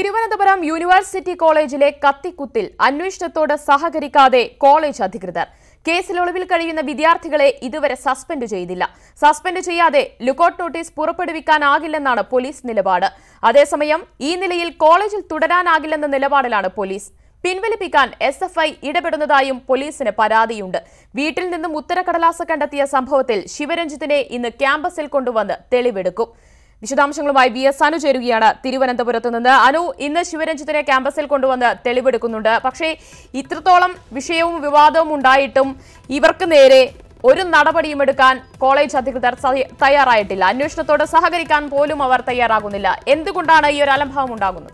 Thiruvananthapuram university കോളേജിലെ കത്തിക്കുത്തിൽ അന്വേഷണത്തോട് സഹകരിക്കാതെ college അധികൃതർ കേസിൽ ഒളിവിൽ കഴിയുന്ന വിദ്യാർത്ഥികളെ ഇതുവരെ സസ്പെൻഡ് ചെയ്തില്ല സസ്പെൻഡ് ചെയ്യാതെ ലുക്കൌട്ട് നോട്ടീസ് പുറപ്പെടുവിക്കാനാകില്ലെന്നാണ് പോലീസ് നിലപാട് അതേസമയം ഈ നിലയിൽ കോളേജിൽ തുടരാനാകില്ലെന്ന നിലപാടിലാണ് പോലീസ് പിൻവലിപ്പിക്കാൻ എസ് എഫ് ഐ ഇടപെടുന്നതായും പോലീസിന് പരാതിയുണ്ട് വീട്ടിൽ നിന്നും ഉത്തരക്കടലാസ് കണ്ടെത്തിയ സംഭവത്തിൽ ശിവരഞ്ജിത്തിനെ ഇന്ന് ക്യാമ്പസിൽ കൊണ്ടുവന്ന് തെളിവെടുക്കും വിശദാംശങ്ങളുമായി വി എസ് അനു ചേരുകയാണ് തിരുവനന്തപുരത്ത് നിന്ന് അനു ഇന്ന് ശിവരഞ്ജിത്തിനെ ക്യാമ്പസിൽ കൊണ്ടുവന്ന് തെളിവെടുക്കുന്നുണ്ട് പക്ഷേ ഇത്രത്തോളം വിഷയവും വിവാദവും ഉണ്ടായിട്ടും ഇവർക്ക് നേരെ ഒരു നടപടിയും എടുക്കാൻ കോളേജ് അധികൃതർ സയ- തയ്യാറായിട്ടില്ല അന്വേഷണത്തോട് സഹകരിക്കാൻ പോലും അവർ തയ്യാറാകുന്നില്ല എന്തുകൊണ്ടാണ് ഈ ഒരു അലംഭാവം ഉണ്ടാകുന്നത്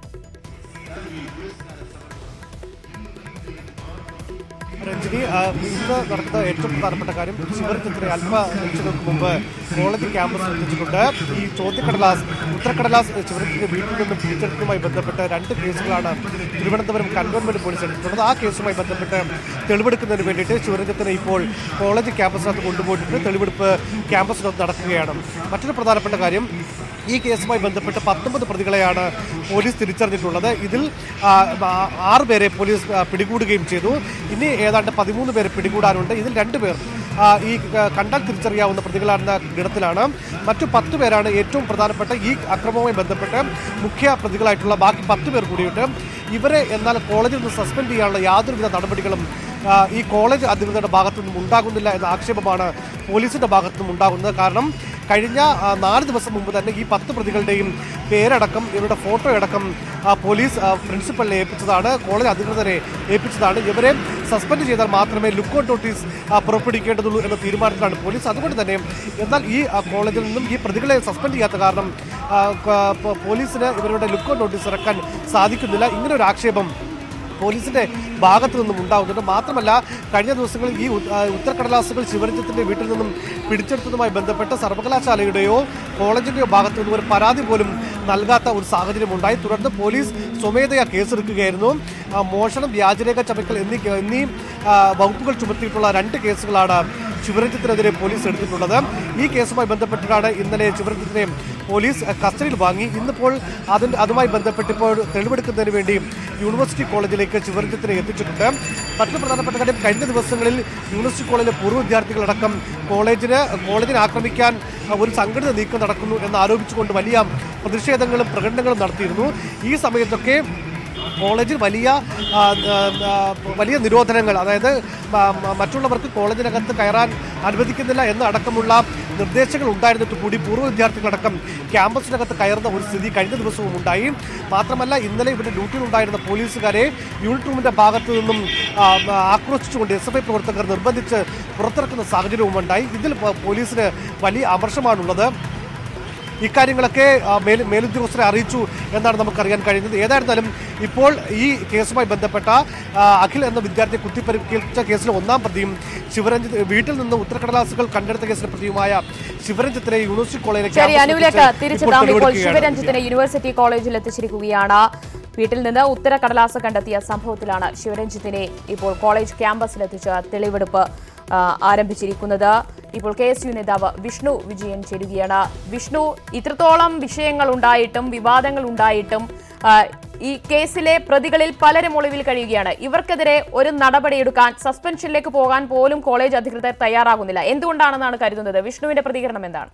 രഞ്ജിനി ആ, ഇന്ന് നടക്കുന്ന ഏറ്റവും പ്രധാനപ്പെട്ട കാര്യം ശിവരചന്ദ്രനെ അല്പ നിമിഷങ്ങൾക്ക് മുമ്പ് കോളേജ് ക്യാമ്പസിൽ എത്തിച്ചുകൊണ്ട് ഈ ചോദ്യക്കടലാസ് ഉത്തരക്കടലാസ് ശിവരചന്ദ്രന്റെ വീട്ടിൽ നിന്നും പിടിച്ചെടുത്തതുമായി ബന്ധപ്പെട്ട് രണ്ട് കേസുകളാണ് തിരുവനന്തപുരം കന്റോൺമെന്റ് പോലീസ് എടുത്തിട്ടുള്ളത് ആ കേസുമായി ബന്ധപ്പെട്ട് തെളിവെടുക്കുന്നതിന് വേണ്ടിയിട്ട് ശിവരഞ്ജത്തിനെ ഇപ്പോൾ കോളേജ് ക്യാമ്പസിനകത്ത് കൊണ്ടുപോയിട്ടുണ്ട് തെളിവെടുപ്പ് ക്യാമ്പസിനകത്ത് നടക്കുകയാണ് മറ്റൊരു പ്രധാനപ്പെട്ട കാര്യം ഈ കേസുമായി ബന്ധപ്പെട്ട് പത്തൊമ്പത് പ്രതികളെയാണ് പോലീസ് തിരിച്ചറിഞ്ഞിട്ടുള്ളത് ഇതിൽ ആ, ആ- ആറ് പേരെ പോലീസ് ആ, പിടികൂടുകയും ചെയ്തു ഇനി ഏതാണ്ട് പതിമൂന്ന് പേരെ പിടികൂടാനുണ്ട് ഇതിൽ രണ്ട് പേർ ആ, ഈ ക- കണ്ടാൽ തിരിച്ചറിയാവുന്ന പ്രതികളാണെന്ന ഗണത്തിലാണ് മറ്റു പത്ത് പേരാണ് ഏറ്റവും പ്രധാനപ്പെട്ട ഈ അക്രമവുമായി ബന്ധപ്പെട്ട് മുഖ്യ പ്രതികളായിട്ടുള്ള ബാക്കി പത്ത് പേർ കൂടിയിട്ട് ഇവരെ എന്നാൽ കോളേജിൽ നിന്ന് സസ്പെൻഡ് ചെയ്യാനുള്ള യാതൊരുവിധ നടപടികളും ആ, ഈ കോളേജ് അധികൃതരുടെ ഭാഗത്തു നിന്നും ഉണ്ടാകുന്നില്ല എന്ന ആക്ഷേപമാണ് പോലീസിന്റെ ഭാഗത്തു നിന്നും ഉണ്ടാകുന്നത് കാരണം കഴിഞ്ഞ ആ, നാല് ദിവസം മുമ്പ് തന്നെ ഈ പത്ത് പ്രതികളുടെയും പേരടക്കം ഇവരുടെ ഫോട്ടോ അടക്കം ആ, പോലീസ് ആ, പ്രിൻസിപ്പലിനെ ഏൽപ്പിച്ചതാണ് കോളേജ് അധികൃതരെ ഏൽപ്പിച്ചതാണ് ഇവരെ സസ്പെൻഡ് ചെയ്താൽ മാത്രമേ ലുക്കൌട്ട് നോട്ടീസ് ആ, പുറപ്പെടുവിക്കേണ്ടതുള്ളൂ എന്ന തീരുമാനത്തിലാണ് പോലീസ് അതുകൊണ്ട് തന്നെ എന്നാൽ ഈ ആ, കോളേജിൽ നിന്നും ഈ പ്രതികളെ സസ്പെൻഡ് ചെയ്യാത്ത കാരണം ആ, ക- പ- പോലീസിന് ഇവരുടെ ലുക്കൌട്ട് നോട്ടീസ് ഇറക്കാൻ സാധിക്കുന്നില്ല ഇങ്ങനെ ഒരു ആക്ഷേപം പോലീസിന്റെ ഭാഗത്തു നിന്നും ഉണ്ടാകുന്നുണ്ട് മാത്രമല്ല കഴിഞ്ഞ ദിവസങ്ങളിൽ ഈ ഉ- ആ, ഉത്തരക്കടലാസുകൾ ശിവരഞ്ജത്തിന്റെ വീട്ടിൽ നിന്നും പിടിച്ചെടുത്തതുമായി ബന്ധപ്പെട്ട് സർവകലാശാലയുടെയോ കോളേജിന്റെയോ ഭാഗത്തു നിന്നും ഒരു പരാതി പോലും നൽകാത്ത ഒരു സാഹചര്യം ഉണ്ടായി തുടർന്ന് പോലീസ് സ്വമേധയാ കേസെടുക്കുകയായിരുന്നു ആ, മോഷണം വ്യാജരേഖ ചമക്കൽ എന്നീ എന്നീ ആ, വകുപ്പുകൾ ചുമത്തിയിട്ടുള്ള രണ്ട് കേസുകളാണ് ശിവരഞ്ജിത്തിനെതിരെ പോലീസ് എടുത്തിട്ടുള്ളത് ഈ കേസുമായി ബന്ധപ്പെട്ടിട്ടാണ് ഇന്നലെ ശിവരഞ്ജിത്തിനെ പോലീസ് കസ്റ്റഡിയിൽ വാങ്ങി ഇന്നിപ്പോൾ അതിന് അതുമായി ബന്ധപ്പെട്ട് ഇപ്പോൾ തെളിവെടുക്കുന്നതിന് വേണ്ടി യൂണിവേഴ്സിറ്റി കോളേജിലേക്ക് ശിവരഞ്ജിത്തിനെ എത്തിച്ചിട്ടുണ്ട് മറ്റൊരു പ്രധാനപ്പെട്ട കാര്യം കഴിഞ്ഞ ദിവസങ്ങളിൽ യൂണിവേഴ്സിറ്റി കോളേജിലെ പൂർവ്വ വിദ്യാർത്ഥികളടക്കം കോളേജിന് കോളേജിനെ ആക്രമിക്കാൻ ഒരു സംഘടിത നീക്കം നടക്കുന്നു എന്ന് ആരോപിച്ചുകൊണ്ട് വലിയ പ്രതിഷേധങ്ങളും പ്രകടനങ്ങളും നടത്തിയിരുന്നു ഈ സമയത്തൊക്കെ കോളേജിൽ വലിയ ആ, ആ, ആ, വലിയ നിരോധനങ്ങൾ അതായത് മ- മ- മറ്റുള്ളവർക്ക് കോളേജിനകത്ത് കയറാൻ അനുവദിക്കുന്നില്ല എന്ന അടക്കമുള്ള നിർദ്ദേശങ്ങൾ ഉണ്ടായിരുന്നിട്ട് കൂടി പൂർവ്വ വിദ്യാർത്ഥികളടക്കം ക്യാമ്പസിനകത്ത് കയറുന്ന ഒരു സ്ഥിതി കഴിഞ്ഞ ദിവസവും ഉണ്ടായി മാത്രമല്ല ഇന്നലെ ഇവിടെ ഡ്യൂട്ടിയിലുണ്ടായിരുന്ന പോലീസുകാരെ യൂണിറ്റ് റൂമിന്റെ ഭാഗത്തു നിന്നും ആ, ആ, ആക്രോശിച്ചുകൊണ്ട് എസ് എഫ് ഐ പ്രവർത്തകർ നിർബന്ധിച്ച് പുറത്തിറക്കുന്ന സാഹചര്യവും ഉണ്ടായി ഇതിൽ പ- പോലീസിന് വലിയ അമർഷമാണുള്ളത് ഇക്കാര്യങ്ങളൊക്കെ ആ, മേൽ മേലുദ്യോഗസ്ഥരെ അറിയിച്ചു എന്നാണ് നമുക്കറിയാൻ കഴിയുന്നത് ഏതായിരുന്നാലും ഇപ്പോൾ ഈ കേസുമായി ബന്ധപ്പെട്ട ആ, അഖിൽ എന്ന വിദ്യാർത്ഥിയെ കുത്തിപ്പരിക്കേൽപ്പിച്ച കേസിലെ ഒന്നാം പ്രതിയും ശിവരഞ്ജിത്ത് വീട്ടിൽ നിന്ന് ഉത്തരക്കടലാസുകൾ കണ്ടെടുത്ത കേസിലെ പ്രതിയുമായ ശിവരഞ്ജിത്തിനെ യൂണിവേഴ്സിറ്റി കോളേജിലെ ശരി ക്യാമ്പസിൽ അനുവിലേക്ക് എത്തിച്ച് ഇപ്പോൾ തിരിച്ചെത്താം ഇപ്പോൾ തെളിവെടുക്കുകയാണ്. ശിവരഞ്ജിത്തിനെ യൂണിവേഴ്സിറ്റി കോളേജിൽ എത്തിച്ചിരിക്കുകയാണ് വീട്ടിൽ നിന്ന് ഉത്തര കടലാസ് കണ്ടെത്തിയ സംഭവത്തിലാണ് ശിവരഞ്ജിത്തിനെ ഇപ്പോൾ കോളേജ് ക്യാമ്പസിലെത്തിച്ച് തെളിവെടുപ്പ് ആ, ആരംഭിച്ചിരിക്കുന്നത് ഇപ്പോൾ കെ എസ് യു നേതാവ് വിഷ്ണു വിജയൻ ചേരുകയാണ് വിഷ്ണു ഇത്രത്തോളം വിഷയങ്ങൾ ഉണ്ടായിട്ടും വിവാദങ്ങൾ ഉണ്ടായിട്ടും ആ, ഈ കേസിലെ പ്രതികളിൽ പലരും ഒളിവിൽ കഴിയുകയാണ് ഇവർക്കെതിരെ ഒരു നടപടിയെടുക്കാൻ സസ്പെൻഷനിലേക്ക് പോകാൻ പോലും കോളേജ് അധികൃതർ തയ്യാറാകുന്നില്ല എന്തുകൊണ്ടാണെന്നാണ് കരുതുന്നത് വിഷ്ണുവിന്റെ പ്രതികരണം എന്താണ്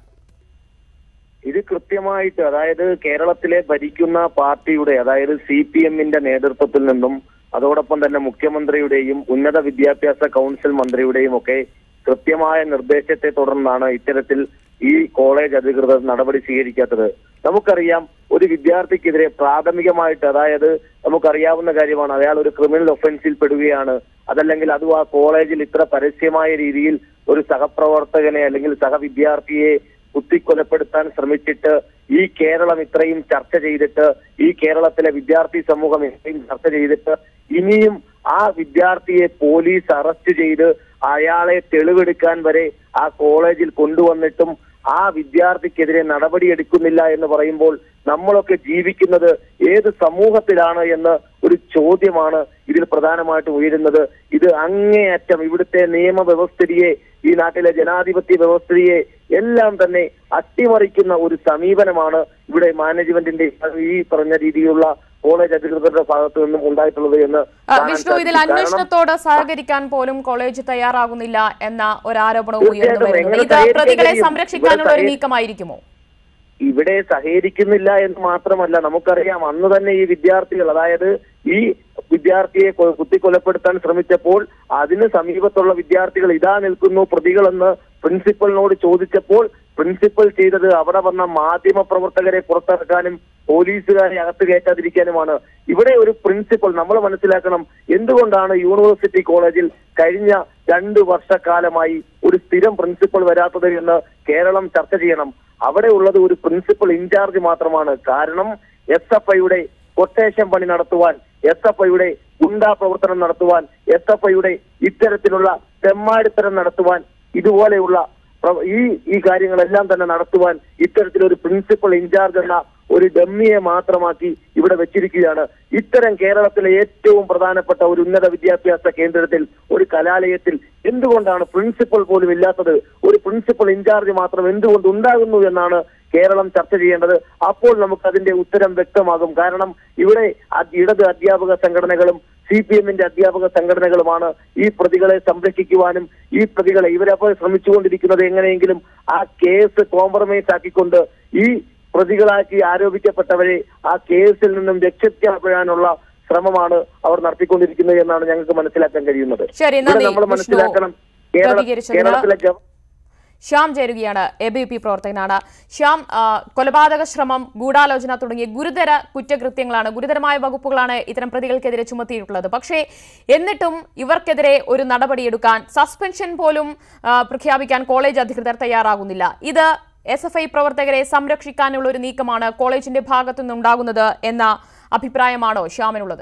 ഇത് കൃത്യമായിട്ട് അതായത് കേരളത്തിലെ ഭരിക്കുന്ന പാർട്ടിയുടെ അതായത് സി പി എമ്മിന്റെ നേതൃത്വത്തിൽ നിന്നും അതോടൊപ്പം തന്നെ മുഖ്യമന്ത്രിയുടെയും ഉന്നത വിദ്യാഭ്യാസ കൗൺസിൽ മന്ത്രിയുടെയും ഒക്കെ കൃത്യമായ നിർദ്ദേശത്തെ തുടർന്നാണ് ഇത്തരത്തിൽ ഈ കോളേജ് അധികൃതർ നടപടി സ്വീകരിക്കാത്തത് നമുക്കറിയാം ഒരു വിദ്യാർത്ഥിക്കെതിരെ പ്രാഥമികമായിട്ട് അതായത് നമുക്കറിയാവുന്ന കാര്യമാണ് അയാൾ ഒരു ക്രിമിനൽ ഒഫൻസിൽ പെടുകയാണ് അതല്ലെങ്കിൽ അതും ആ കോളേജിൽ ഇത്ര പരസ്യമായ രീതിയിൽ ഒരു സഹപ്രവർത്തകനെ അല്ലെങ്കിൽ സഹവിദ്യാർത്ഥിയെ കുത്തിക്കൊലപ്പെടുത്താൻ ശ്രമിച്ചിട്ട് ഈ കേരളം ഇത്രയും ചർച്ച ചെയ്തിട്ട് ഈ കേരളത്തിലെ വിദ്യാർത്ഥി സമൂഹം ഇത്രയും ചർച്ച ചെയ്തിട്ട് ഇനിയും ആ വിദ്യാർത്ഥിയെ പോലീസ് അറസ്റ്റ് ചെയ്ത് അയാളെ തെളിവെടുക്കാൻ വരെ ആ കോളേജിൽ കൊണ്ടുവന്നിട്ടും ആ വിദ്യാർത്ഥിക്കെതിരെ നടപടിയെടുക്കുന്നില്ല എന്ന് പറയുമ്പോൾ നമ്മളൊക്കെ ജീവിക്കുന്നത് ഏത് സമൂഹത്തിലാണ് എന്ന് ഒരു ചോദ്യമാണ് ഇതിൽ പ്രധാനമായിട്ട് ഉയരുന്നത് ഇത് അങ്ങേയറ്റം ഇവിടുത്തെ നിയമവ്യവസ്ഥിതിയെ ഈ നാട്ടിലെ ജനാധിപത്യ വ്യവസ്ഥിതിയെ എല്ലാം തന്നെ അട്ടിമറിക്കുന്ന ഒരു സമീപനമാണ് ഇവിടെ മാനേജ്മെന്റിന്റെ ഈ പറഞ്ഞ രീതിയിലുള്ള കോളേജ് അധികൃതരുടെ ഭാഗത്തു നിന്നും ഉണ്ടായിട്ടുള്ളത് എന്ന് ആ, കാണാൻ വിഷ്ണു ഇതിൽ സാധിക്കും. കാരണം അന്വേഷണത്തോട് സഹകരിക്കാൻ പോലും കോളേജ് തയ്യാറാകുന്നില്ല എന്ന ഒരു ആരോപണവും ഉയർന്നു തീർച്ചയായിട്ടും വരുന്നുണ്ട് എങ്ങനെ ഇത് സഹകരിക്കാൻ പ്രതികളെ കഴിയും? സംരക്ഷിക്കാനുള്ള ഒരു ഇവിടെ സഹ- നീക്കമായിരിക്കുമോ ഇവിടെ സഹകരിക്കുന്നില്ല എന്ന് മാത്രമല്ല നമുക്കറിയാം അന്ന് തന്നെ ഈ വിദ്യാർത്ഥികൾ അതായത് ഈ വിദ്യാർത്ഥിയെ കൊ- കുത്തിക്കൊലപ്പെടുത്താൻ ശ്രമിച്ചപ്പോൾ അതിന് സമീപത്തുള്ള വിദ്യാർത്ഥികൾ ഇതാ നിൽക്കുന്നു പ്രതികളെന്ന് പ്രിൻസിപ്പലിനോട് ചോദിച്ചപ്പോൾ പ്രിൻസിപ്പൽ ചെയ്തത് അവിടെ വന്ന മാധ്യമ പ്രവർത്തകരെ പുറത്തിറക്കാനും പോലീസുകാരെ അകത്ത് കയറ്റാതിരിക്കാനുമാണ് ഇവിടെ ഒരു പ്രിൻസിപ്പൽ നമ്മൾ മനസ്സിലാക്കണം എന്തുകൊണ്ടാണ് യൂണിവേഴ്സിറ്റി കോളേജിൽ കഴിഞ്ഞ രണ്ട് വർഷക്കാലമായി ഒരു സ്ഥിരം പ്രിൻസിപ്പൽ വരാത്തത് എന്ന് കേരളം ചർച്ച ചെയ്യണം അവിടെ ഉള്ളത് ഒരു പ്രിൻസിപ്പൽ ഇൻചാർജ് മാത്രമാണ് കാരണം എസ് എഫ് ഐയുടെ കൊട്ടേഷൻ പണി നടത്തുവാൻ എസ് എഫ് ഐയുടെ ഗുണ്ടാ പ്രവർത്തനം നടത്തുവാൻ എസ് എഫ് ഐയുടെ ഇത്തരത്തിലുള്ള തെമ്മാടിത്തരം നടത്തുവാൻ ഇതുപോലെയുള്ള പ്ര- ഈ ഈ കാര്യങ്ങളെല്ലാം തന്നെ നടത്തുവാൻ ഇത്തരത്തിലൊരു പ്രിൻസിപ്പൽ ഇൻചാർജ് എന്ന ഒരു ഡമ്മിയെ മാത്രമാക്കി ഇവിടെ വെച്ചിരിക്കുകയാണ് ഇത്തരം കേരളത്തിലെ ഏറ്റവും പ്രധാനപ്പെട്ട ഒരു ഉന്നത വിദ്യാഭ്യാസ കേന്ദ്രത്തിൽ ഒരു കലാലയത്തിൽ എന്തുകൊണ്ടാണ് പ്രിൻസിപ്പൽ പോലും ഇല്ലാത്തത് ഒരു പ്രിൻസിപ്പൽ ഇൻചാർജ് മാത്രം എന്തുകൊണ്ട് ഉണ്ടാകുന്നു എന്നാണ് കേരളം ചർച്ച ചെയ്യേണ്ടത് അപ്പോൾ നമുക്ക് അതിന്റെ ഉത്തരം വ്യക്തമാകും കാരണം ഇവിടെ അ- ഇടത് അധ്യാപക സംഘടനകളും സി പി എമ്മിന്റെ അധ്യാപക സംഘടനകളുമാണ് ഈ പ്രതികളെ സംരക്ഷിക്കുവാനും ഈ പ്രതികളെ ഇവരപ്പോൾ ശ്രമിച്ചുകൊണ്ടിരിക്കുന്നത് എങ്ങനെയെങ്കിലും ആ കേസ് കോംപ്രമൈസ് ആക്കിക്കൊണ്ട് ഈ പ്രതികളാക്കി ആരോപിക്കപ്പെട്ടവരെ ആ കേസിൽ നിന്നും രക്ഷിക്കപ്പെടാനുള്ള ശ്രമമാണ് അവർ നടത്തിക്കൊണ്ടിരിക്കുന്നത് എന്നാണ് ഞങ്ങൾക്ക് മനസ്സിലാക്കാൻ കഴിയുന്നത് ശരി, ഇവിടെ നന്ദി, നമ്മൾ വിഷ്ണു. മനസ്സിലാക്കണം കേരള പ്രതികരിച്ചതിന് കേരളത്തിലെ ഗവ- ശ്യാം ചേരുകയാണ് എ ബി പി പ്രവർത്തകനാണ് ശ്യാം ആ, കൊലപാതക ശ്രമം ഗൂഢാലോചന തുടങ്ങിയ ഗുരുതര കുറ്റകൃത്യങ്ങളാണ് ഗുരുതരമായ വകുപ്പുകളാണ് ഇത്തരം പ്രതികൾക്കെതിരെ ചുമത്തിയിട്ടുള്ളത് പക്ഷേ എന്നിട്ടും ഇവർക്കെതിരെ ഒരു നടപടിയെടുക്കാൻ സസ്പെൻഷൻ പോലും ആ, പ്രഖ്യാപിക്കാൻ കോളേജ് അധികൃതർ തയ്യാറാകുന്നില്ല ഇത് എസ് എഫ് ഐ പ്രവർത്തകരെ സംരക്ഷിക്കാനുള്ള ഒരു നീക്കമാണ് കോളേജിന്റെ ഭാഗത്തു നിന്നുണ്ടാകുന്നത് എന്ന അഭിപ്രായമാണോ ശ്യാമിനുള്ളത്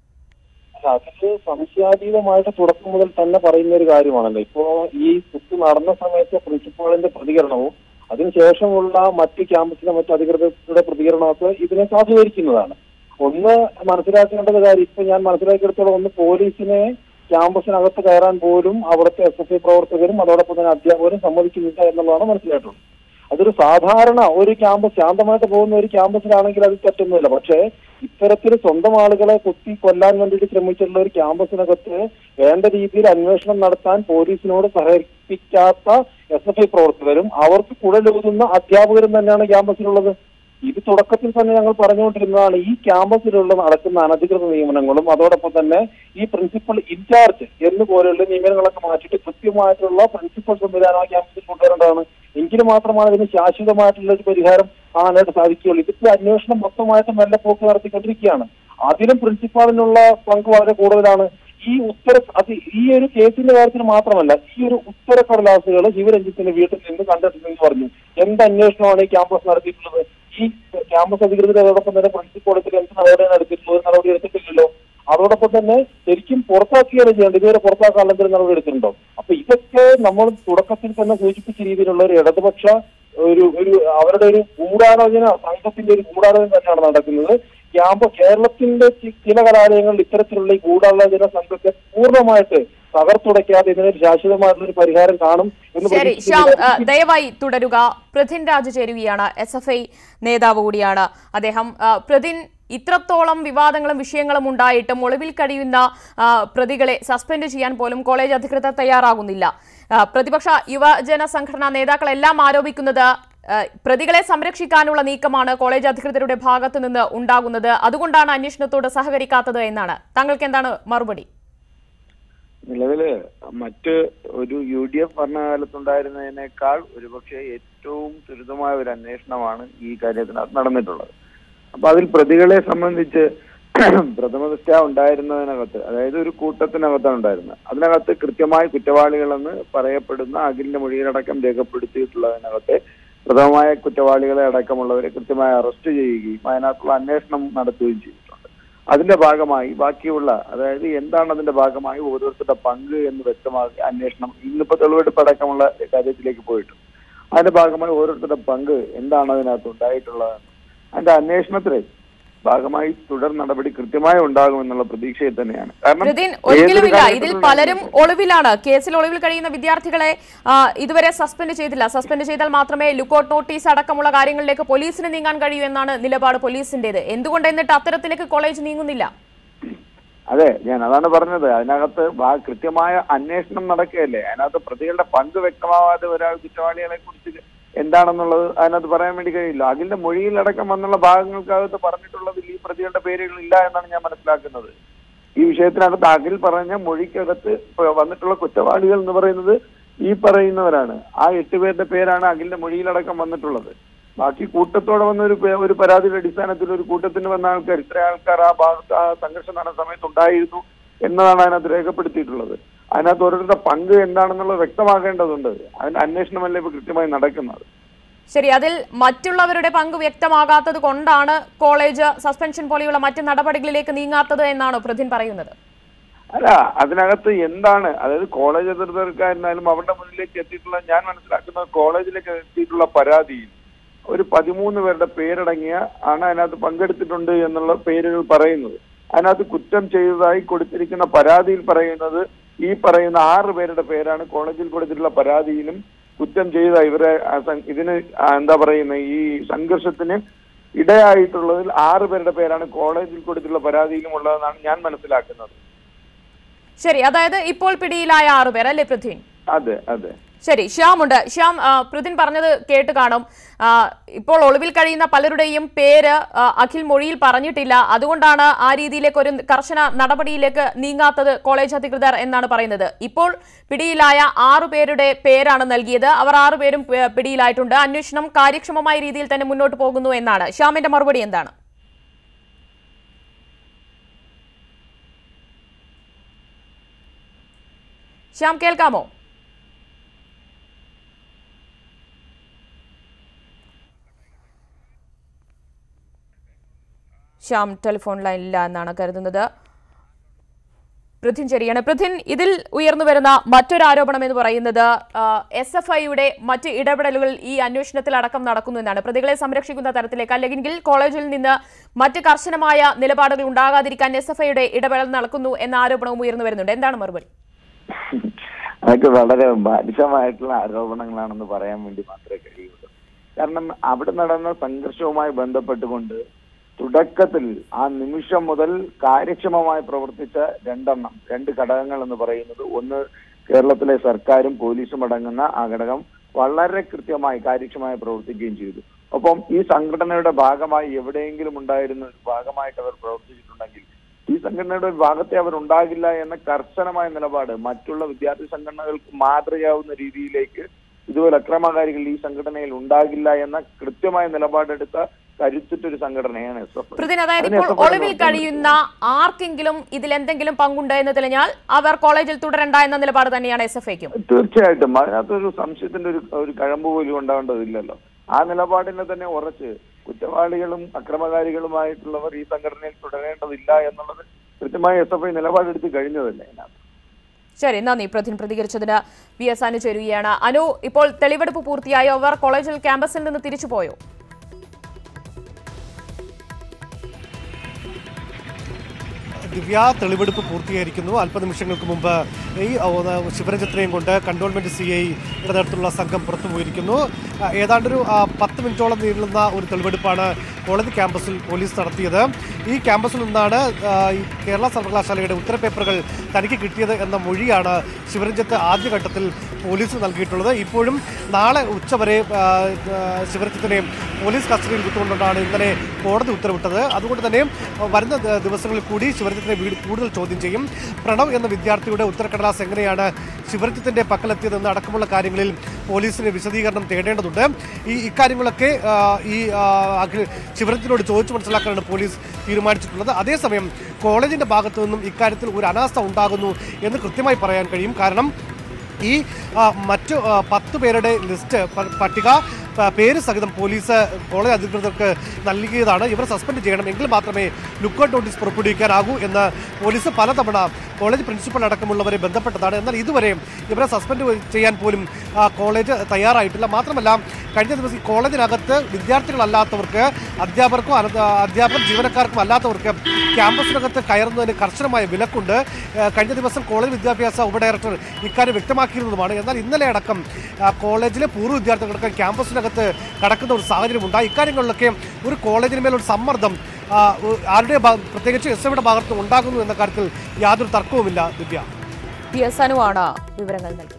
അല്ല, അതില് സംശയാതീതമായിട്ട് തുടക്കം മുതൽ തന്നെ പറയുന്ന ഒരു കാര്യമാണല്ലോ ഇപ്പോ ഈ കുത്തി നടന്ന സമയത്ത് പ്രിൻസിപ്പാളിന്റെ പ്രതികരണവും അതിനുശേഷമുള്ള മറ്റ് ക്യാമ്പസിലെ മറ്റ് അധികൃതരുടെ പ്രതികരണമൊക്കെ ഇതിനെ സാധൂകരിക്കുന്നതാണ് ഒന്ന് മനസ്സിലാക്കേണ്ടത് കാര്യം ഇപ്പൊ ഞാൻ മനസ്സിലാക്കിയെടുത്തോളം ഒന്ന് പോലീസിനെ ക്യാമ്പസിനകത്ത് കയറാൻ പോലും അവിടുത്തെ എസ് എഫ് ഐ പ്രവർത്തകരും അതോടൊപ്പം തന്നെ അധ്യാപകരും സമ്മതിക്കുന്നില്ല എന്നുള്ളതാണ് മനസ്സിലായിട്ടുള്ളത് അതൊരു സാധാരണ ഒരു ക്യാമ്പസ് ശാന്തമായിട്ട് പോകുന്ന ഒരു ക്യാമ്പസിലാണെങ്കിൽ അത് തെറ്റൊന്നുമില്ല പക്ഷേ ഇത്തരത്തിൽ സ്വന്തം ആളുകളെ കുത്തി കൊല്ലാൻ വേണ്ടിയിട്ട് ശ്രമിച്ചിട്ടുള്ള ഒരു ക്യാമ്പസിനകത്ത് വേണ്ട രീതിയിൽ അന്വേഷണം നടത്താൻ പോലീസിനോട് സഹകരിപ്പിക്കാത്ത എസ് എഫ് ഐ പ്രവർത്തകരും അവർക്ക് കുഴലൂതുന്ന അധ്യാപകരും തന്നെയാണ് ക്യാമ്പസിലുള്ളത് ഇത് തുടക്കത്തിൽ തന്നെ ഞങ്ങൾ പറഞ്ഞുകൊണ്ടിരുന്നതാണ് ഈ ക്യാമ്പസിലുള്ള നടക്കുന്ന അനധികൃത നിയമനങ്ങളും അതോടൊപ്പം തന്നെ ഈ പ്രിൻസിപ്പൽ ഇൻചാർജ് എന്ന് പോലെയുള്ള നിയമനങ്ങളൊക്കെ മാറ്റിയിട്ട് കൃത്യമായിട്ടുള്ള പ്രിൻസിപ്പൽ സംവിധാനം ആ ക്യാമ്പസിൽ കൊണ്ടുവരേണ്ടതാണ് എങ്കിൽ മാത്രമാണ് ഇതിന് ശാശ്വതമായിട്ടുള്ള ഒരു പരിഹാരം കാണാനായിട്ട് സാധിക്കുകയുള്ളൂ ഇതിപ്പോ അന്വേഷണം മൊത്തമായിട്ട് മെല്ലെ പോക്ക് നടത്തിക്കൊണ്ടിരിക്കുകയാണ് അതിലും പ്രിൻസിപ്പാളിനുള്ള പങ്ക് വളരെ കൂടുതലാണ് ഈ ഉത്തര അത് ഈ ഒരു കേസിന്റെ കാര്യത്തിൽ മാത്രമല്ല ഈ ഒരു ഉത്തരക്കടലാസുകൾ ശിവരഞ്ജിത്തിന്റെ വീട്ടിൽ നിന്ന് കണ്ടെത്തുന്നെന്ന് പറഞ്ഞു എന്ത് അന്വേഷണമാണ് ഈ ക്യാമ്പസ് നടത്തിയിട്ടുള്ളത് ഈ ക്യാമ്പസ് അധികൃതരോടൊപ്പം തന്നെ പ്രിൻസിപ്പാളത്തിൽ എന്ത് നടപടിയാണ് എടുത്തിട്ടുള്ളത് ഒരു നടപടി എടുത്തിട്ടില്ലല്ലോ അതോടൊപ്പം തന്നെ ശരിക്കും പുറത്താക്കുകയാണ് ചെയ്യേണ്ടത് ഇതുവരെ പുറത്താക്കാൻ എന്തെങ്കിലും നടപടി എടുത്തിട്ടുണ്ടോ അപ്പൊ ഇതൊക്കെ നമ്മൾ തുടക്കത്തിൽ തന്നെ സൂചിപ്പിച്ച രീതിയിലുള്ള ഒരു ഇടതുപക്ഷ ഒരു ഒരു അവരുടെ ഒരു ഗൂഢാലോചന സംഘത്തിന്റെ ഒരു ഗൂഢാലോചന തന്നെയാണ് നടക്കുന്നത് ക്യാമ്പ് കേരളത്തിന്റെ ചി- ചില കലാലയങ്ങളിൽ ഇത്തരത്തിലുള്ള ഈ ഗൂഢാലോചന സംഘത്തെ പൂർണ്ണമായിട്ട് തകർത്തുടയ്ക്കാതെ ഇതിനൊരു ശാശ്വതമായിട്ടുള്ള ഒരു പരിഹാരം കാണും എന്ന് ശരി ശ്യാം പ്രതീക്ഷിക്കുന്നു. ആ, ദയവായി തുടരുക പ്രതിൻ രാജ് ചേരുകയാണ് എസ് എഫ് ഐ നേതാവ് കൂടിയാണ് അദ്ദേഹം ആ, പ്രതിൻ ഇത്രത്തോളം വിവാദങ്ങളും വിഷയങ്ങളും ഉണ്ടായിട്ടും ഒളിവിൽ കഴിയുന്ന ആ, പ്രതികളെ സസ്പെൻഡ് ചെയ്യാൻ പോലും കോളേജ് അധികൃതർ തയ്യാറാകുന്നില്ല ആ, പ്രതിപക്ഷ യുവജന സംഘടനാ നേതാക്കളെല്ലാം ആരോപിക്കുന്നത് ആ, പ്രതികളെ സംരക്ഷിക്കാനുള്ള നീക്കമാണ് കോളേജ് അധികൃതരുടെ ഭാഗത്തു നിന്ന് ഉണ്ടാകുന്നത് അതുകൊണ്ടാണ് അന്വേഷണത്തോട് സഹകരിക്കാത്തത് എന്നാണ് താങ്കൾക്ക് എന്താണ് മറുപടി നിലവില് മറ്റ് ഒരു യു ഡി എഫ് ഭരണകാലത്തുണ്ടായിരുന്നതിനേക്കാൾ ഒരുപക്ഷെ ഏറ്റവും ത്വരിതമായ ഒരു അന്വേഷണമാണ് ഈ കാര്യത്തിനകത്ത് നടന്നിട്ടുള്ളത് അപ്പൊ അതിൽ പ്രതികളെ സംബന്ധിച്ച് പ്രഥമ ദൃഷ്ട്യ ഉണ്ടായിരുന്നതിനകത്ത് അതായത് ഒരു കൂട്ടത്തിനകത്താണ് ഉണ്ടായിരുന്നത് അതിനകത്ത് കൃത്യമായി കുറ്റവാളികളെന്ന് പറയപ്പെടുന്ന അഖിലിന്റെ മൊഴിയിലടക്കം രേഖപ്പെടുത്തിയിട്ടുള്ളതിനകത്ത് പ്രഥമമായ കുറ്റവാളികളെ അടക്കമുള്ളവരെ കൃത്യമായി അറസ്റ്റ് ചെയ്യുകയും അതിനകത്തുള്ള അന്വേഷണം നടത്തുകയും ചെയ്തിട്ടുണ്ട് അതിന്റെ ഭാഗമായി ബാക്കിയുള്ള അതായത് എന്താണ് അതിന്റെ ഭാഗമായി ഓരോരുത്തരുടെ പങ്ക് എന്ന് വ്യക്തമാക്കി അന്വേഷണം ഇന്നിപ്പോ തെളിവെടുപ്പ് അടക്കമുള്ള കാര്യത്തിലേക്ക് പോയിട്ടുണ്ട് അതിന്റെ ഭാഗമായി ഓരോരുത്തരുടെ പങ്ക് എന്താണ് അതിനകത്ത് ഉണ്ടായിട്ടുള്ളത് അതിന്റെ അന്വേഷണത്തിൽ ഭാഗമായി തുടർ നടപടി കൃത്യമായി ഉണ്ടാകുമെന്നുള്ള പ്രതീക്ഷയിൽ തന്നെയാണ് കാരണം പ്രതിൻ ഏതൊരു ഒരിക്കലുമില്ല ഇതിൽ കാലഘട്ടത്തിലും പലരും ഒളിവിലാണ് കേസിൽ ഒളിവിൽ കഴിയുന്ന വിദ്യാർത്ഥികളെ ആ, ഇതുവരെ സസ്പെൻഡ് ചെയ്തില്ല സസ്പെൻഡ് ചെയ്താൽ മാത്രമേ ലുക്കൌട്ട് നോട്ടീസ് അടക്കമുള്ള കാര്യങ്ങളിലേക്ക് പോലീസിന് നീങ്ങാൻ കഴിയൂ എന്നാണ് നിലപാട് പോലീസിന്റേത് എന്തുകൊണ്ട് എന്നിട്ട് അത്തരത്തിലേക്ക് കോളേജ് നീങ്ങുന്നില്ല അതെ ഞാൻ അതാണ് പറഞ്ഞത് അതിനകത്ത് ഭാ- കൃത്യമായ അന്വേഷണം നടക്കുകയല്ലേ അതിനകത്ത് പ്രതികളുടെ പങ്ക് വ്യക്തമാവാതെ ഒരാൾ കുറ്റവാളികളെ കുറിച്ച് എന്താണെന്നുള്ളത് അതിനകത്ത് പറയാൻ വേണ്ടി കഴിയില്ല അഖിലിന്റെ മൊഴിയിലടക്കം വന്നുള്ള ഭാഗങ്ങൾക്കകത്ത് പറഞ്ഞിട്ടുള്ളതിൽ ഈ പ്രതികളുടെ പേരുകൾ ഇല്ല എന്നാണ് ഞാൻ മനസ്സിലാക്കുന്നത് ഈ വിഷയത്തിനകത്ത് അഖിൽ പറഞ്ഞ മൊഴിക്കകത്ത് ഇപ്പൊ വന്നിട്ടുള്ള കുറ്റവാളികൾ എന്ന് പറയുന്നത് ഈ പറയുന്നവരാണ് ആ എട്ട് പേരുടെ പേരാണ് അഖിലിന്റെ മൊഴിയിലടക്കം വന്നിട്ടുള്ളത് ബാക്കി കൂട്ടത്തോടെ വന്ന ഒരു പേ- ഒരു പരാതിയുടെ അടിസ്ഥാനത്തിൽ ഒരു കൂട്ടത്തിന് വന്ന ആൾക്കാർ ഇത്ര ആൾക്കാർ ആ ഭാഗത്ത് ആ സംഘർഷം നടന്ന സമയത്ത് ഉണ്ടായിരുന്നു എന്നതാണ് അതിനകത്ത് രേഖപ്പെടുത്തിയിട്ടുള്ളത് അതിനകത്ത് ഓരോരുത്തരുടെ പങ്ക് എന്താണെന്നുള്ളത് വ്യക്തമാക്കേണ്ടതുണ്ട് അതിന്റെ അന്വേഷണമല്ലേ ഇപ്പൊ കൃത്യമായി നടക്കുന്നത് ശരി അതിൽ മറ്റുള്ളവരുടെ പങ്ക് വ്യക്തമാകാത്തത് കൊണ്ടാണ് കോളേജ് സസ്പെൻഷൻ പോലെയുള്ള മറ്റ് നടപടികളിലേക്ക് നീങ്ങാത്തത് എന്നാണ് പ്രതിൻ പറയുന്നത് അല്ല അതിനകത്ത് എന്താണ് അതായത് കോളേജ് അധികൃതർക്കായിരുന്നാലും അവരുടെ മുന്നിലേക്ക് എത്തിയിട്ടുള്ള ഞാൻ മനസ്സിലാക്കുന്ന കോളേജിലേക്ക് എത്തിയിട്ടുള്ള പരാതിയിൽ ഒരു പതിമൂന്ന് പേരുടെ പേരടങ്ങിയ ആണ് അതിനകത്ത് പങ്കെടുത്തിട്ടുണ്ട് എന്നുള്ള പേരുകൾ പറയുന്നത് അതിനകത്ത് കുറ്റം ചെയ്തതായി കൊടുത്തിരിക്കുന്ന പരാതിയിൽ പറയുന്നത് ഈ പറയുന്ന ആറ് പേരുടെ പേരാണ് കോളേജിൽ കൊടുത്തിട്ടുള്ള പരാതിയിലും കുറ്റം ചെയ്ത ഇവരെ ആ സം- ഇതിന് ആ എന്താ പറയുന്ന ഈ സംഘർഷത്തിന് ഇടയായിട്ടുള്ളതിൽ ആറ് പേരുടെ പേരാണ് കോളേജിൽ കൊടുത്തിട്ടുള്ള പരാതിയിലും ഉള്ളതെന്നാണ് ഞാൻ മനസ്സിലാക്കുന്നത് ശരി അതായത് ഇപ്പോൾ പിടിയിലായ ആറുപേർ അല്ലേ പൃഥ്വി അതെ അതെ ശരി ശ്യാം ഉണ്ട് ശ്യാം ആ, പൃഥിൻ പറഞ്ഞത് കേട്ട് കാണും ആ, ഇപ്പോൾ ഒളിവിൽ കഴിയുന്ന പലരുടെയും പേര് ആ, അഖിൽ മൊഴിയിൽ പറഞ്ഞിട്ടില്ല അതുകൊണ്ടാണ് ആ രീതിയിലേക്ക് ഒരു കർശന നടപടിയിലേക്ക് നീങ്ങാത്തത് കോളേജ് അധികൃതർ എന്നാണ് പറയുന്നത് ഇപ്പോൾ പിടിയിലായ ആറു പേരുടെ പേരാണ് നൽകിയത് അവർ ആറുപേരും പേ- പിടിയിലായിട്ടുണ്ട് അന്വേഷണം കാര്യക്ഷമമായ രീതിയിൽ തന്നെ മുന്നോട്ട് പോകുന്നു എന്നാണ് ശ്യാമിന്റെ മറുപടി എന്താണ് ശ്യാം കേൾക്കാമോ ശ്യാം ടെലിഫോൺ ലൈനില്ല എന്നാണ് കരുതുന്നത് പൃഥിൻ ശരിയാണ് പൃഥിൻ ഇതിൽ ഉയർന്നു വരുന്ന മറ്റൊരു ആരോപണം എന്ന് പറയുന്നത് എസ് എഫ് ഐയുടെ മറ്റ് ഇടപെടലുകൾ ഈ അന്വേഷണത്തിൽ അടക്കം നടക്കുന്നു എന്നാണ് പ്രതികളെ സംരക്ഷിക്കുന്ന തരത്തിലേക്ക് അല്ലെങ്കിൽ കോളേജിൽ നിന്ന് മറ്റ് കർശനമായ നിലപാടുകൾ ഉണ്ടാകാതിരിക്കാൻ എസ് എഫ് ഐയുടെ ഇടപെടൽ നടക്കുന്നു എന്ന ആരോപണവും ഉയർന്നു വരുന്നുണ്ട് എന്താണ് മറുപടി അതൊക്കെ വളരെ ബാലിശമായിട്ടുള്ള ആരോപണങ്ങളാണെന്ന് പറയാൻ വേണ്ടി മാത്രമേ കഴിയുള്ളൂ കാരണം അവിടെ നടന്ന സംഘർഷവുമായി ബന്ധപ്പെട്ടുകൊണ്ട് തുടക്കത്തിൽ ആ നിമിഷം മുതൽ കാര്യക്ഷമമായി പ്രവർത്തിച്ച രണ്ടെണ്ണം രണ്ട് ഘടകങ്ങൾ എന്ന് പറയുന്നത് ഒന്ന് കേരളത്തിലെ സർക്കാരും പോലീസും അടങ്ങുന്ന ആ ഘടകം വളരെ കൃത്യമായി കാര്യക്ഷമമായി പ്രവർത്തിക്കുകയും ചെയ്തു ഒപ്പം ഈ സംഘടനയുടെ ഭാഗമായി എവിടെയെങ്കിലും ഉണ്ടായിരുന്ന ഒരു ഭാഗമായിട്ട് അവർ പ്രവർത്തിച്ചിട്ടുണ്ടെങ്കിൽ ഈ സംഘടനയുടെ ഒരു ഭാഗത്തെ അവർ ഉണ്ടാകില്ല എന്ന കർശനമായ നിലപാട് മറ്റുള്ള വിദ്യാർത്ഥി സംഘടനകൾക്ക് മാതൃകയാവുന്ന രീതിയിലേക്ക് ഇതുപോലെ അക്രമകാരികൾ ഈ സംഘടനയിൽ ഉണ്ടാകില്ല എന്ന കൃത്യമായ നിലപാടെടുത്ത കരുത്തുറ്റൊരു സംഘടനയാണ് എസ് എഫ് പൃഥിൻ അതായത് അതിനെ ഇപ്പോൾ SFI ഒളിവിൽ നടത്തുന്നത്. കഴിയുന്ന ആർക്കെങ്കിലും ഇതിൽ എന്തെങ്കിലും പങ്കുണ്ട് എന്ന് തെളിഞ്ഞാൽ അവർ കോളേജിൽ തുടരണ്ട എന്ന നിലപാട് തന്നെയാണ് എസ് എഫ് ഐക്കും തീർച്ചയായിട്ടും അതിനകത്തൊരു സംശയത്തിന്റെ ഒരു ഒരു കഴമ്പ് പോലും ഉണ്ടാവേണ്ടതില്ലല്ലോ ആ നിലപാടിനെ തന്നെ ഉറച്ച് കുറ്റവാളികളും അക്രമകാരികളുമായിട്ടുള്ളവർ ഈ സംഘടനയിൽ തുടരേണ്ടതില്ല എന്നുള്ളത് കൃത്യമായി എസ് എഫ് ഐ നിലപാടെടുത്ത് കഴിഞ്ഞതല്ലേ അതിനകത്ത് ശരി നന്ദി പ്രതിൻ പ്രതികരിച്ചതിന് വി എസ് അനു ചേരുകയാണ് അനു ഇപ്പോൾ തെളിവെടുപ്പ് പൂർത്തിയായോ അവർ കോളേജിൽ ക്യാമ്പസിൽ നിന്ന് തിരിച്ചുപോയോ ദിവ്യ തെളിവെടുപ്പ് പൂർത്തീകരിക്കുന്നു അല്പനിമിഷങ്ങൾക്ക് മുമ്പ് ഈ ഓ, ശിവരചിത്രയും കൊണ്ട് കണ്ടോൺമെന്റ് സി ഐ നേതൃത്വത്തിലുള്ള സംഘം പുറത്തു പോയിരിക്കുന്നു ആ, ഏതാണ്ടൊരു ആ, പത്ത് മിനിറ്റോളം നീളുന്ന ഒരു തെളിവെടുപ്പാണ് കോളേജ് ക്യാമ്പസിൽ പോലീസ് നടത്തിയത് ഈ ക്യാമ്പസിൽ നിന്നാണ് ആ, ഈ കേരള സർവകലാശാലയുടെ ഉത്തരപേപ്പറുകൾ തനിക്ക് കിട്ടിയത് എന്ന മൊഴിയാണ് ശിവരഞ്ജിത്ത് ആദ്യഘട്ടത്തിൽ പോലീസ് നൽകിയിട്ടുള്ളത് ഇപ്പോഴും നാളെ ഉച്ചവരെ ആ, ആ, ശിവരഞ്ജിത്തിനെ പോലീസ് കസ്റ്റഡിയിൽ വിട്ടുകൊണ്ടാണ് ഇന്നലെ കോടതി ഉത്തരവിട്ടത് അതുകൊണ്ട് തന്നെ വരുന്ന ദ- ദിവസങ്ങളിൽ കൂടി ശിവരഞ്ജിത്തിനെ വീട് കൂടുതൽ ചോദ്യം ചെയ്യും പ്രണവ് എന്ന വിദ്യാർത്ഥിയുടെ ഉത്തരക്കടലാസ് എങ്ങനെയാണ് ശിവരഞ്ജിത്തിന്റെ പക്കലെത്തിയതെന്ന് അടക്കമുള്ള കാര്യങ്ങളിൽ പോലീസിന് വിശദീകരണം തേടേണ്ടതുണ്ട് ഈ ഇക്കാര്യങ്ങളൊക്കെ ആ, ഈ ആ, അഖിൽ ശിവരഞ്ജിത്തിനോട് ചോദിച്ചു മനസ്സിലാക്കാനാണ് പോലീസ് തീരുമാനിച്ചിട്ടുള്ളത് അതേസമയം കോളേജിന്റെ ഭാഗത്തു നിന്നും ഇക്കാര്യത്തിൽ ഒരു അനാസ്ഥ ഉണ്ടാകുന്നു എന്ന് കൃത്യമായി പറയാൻ കഴിയും കാരണം ഈ ആ, മറ്റു ആ, പത്ത് പേരുടെ ലിസ്റ്റ് പ- പട്ടിക പ- പേര് സഹിതം പോലീസ് കോളേജ് അധികൃതർക്ക് നൽകിയതാണ് ഇവരെ സസ്പെൻഡ് ചെയ്യണം എങ്കിൽ മാത്രമേ ലുക്കൌട്ട് നോട്ടീസ് പുറപ്പെടുവിക്കാനാകൂ എന്ന് പോലീസ് പലതവണ കോളേജ് പ്രിൻസിപ്പൽ അടക്കമുള്ളവരെ ബന്ധപ്പെട്ടതാണ് എന്നാൽ ഇതുവരെ ഇവരെ സസ്പെൻഡ് ചെയ്യാൻ പോലും ആ, കോളേജ് തയ്യാറായിട്ടില്ല മാത്രമല്ല കഴിഞ്ഞ ദിവസം ഈ കോളേജിനകത്ത് വിദ്യാർത്ഥികളല്ലാത്തവർക്ക് അധ്യാപകർക്കോ അന- അധ്യാപകർ ജീവനക്കാർക്കും അല്ലാത്തവർക്ക് ക്യാമ്പസിനകത്ത് കയറുന്നതിന് കർശനമായ വിലക്കുണ്ട് ആ, കഴിഞ്ഞ ദിവസം കോളേജ് വിദ്യാഭ്യാസ ഉപഡയറക്ടർ ഇക്കാര്യം വ്യക്തമാക്കിയിരുന്നതുമാണ് എന്നാൽ ഇന്നലെ അടക്കം ആ, കോളേജിലെ പൂർവ്വ വിദ്യാർത്ഥികൾക്ക് ക്യാമ്പസിനകത്ത് കടക്കുന്ന ഒരു സാഹചര്യം ഉണ്ടായി ഇക്കാര്യങ്ങളിലൊക്കെ ഒരു കോളേജിന് മേലൊരു സമ്മർദ്ദം ആ, ഉ- ആരുടെ ഭാ- പ്രത്യേകിച്ച് എസ് എവിടെ ഭാഗത്ത് ഉണ്ടാകുന്നു എന്ന കാര്യത്തിൽ യാതൊരു തർക്കവുമില്ല ദിവ്യ പി എസ് അനുവാണ് വിവരങ്ങൾ നൽകിയത്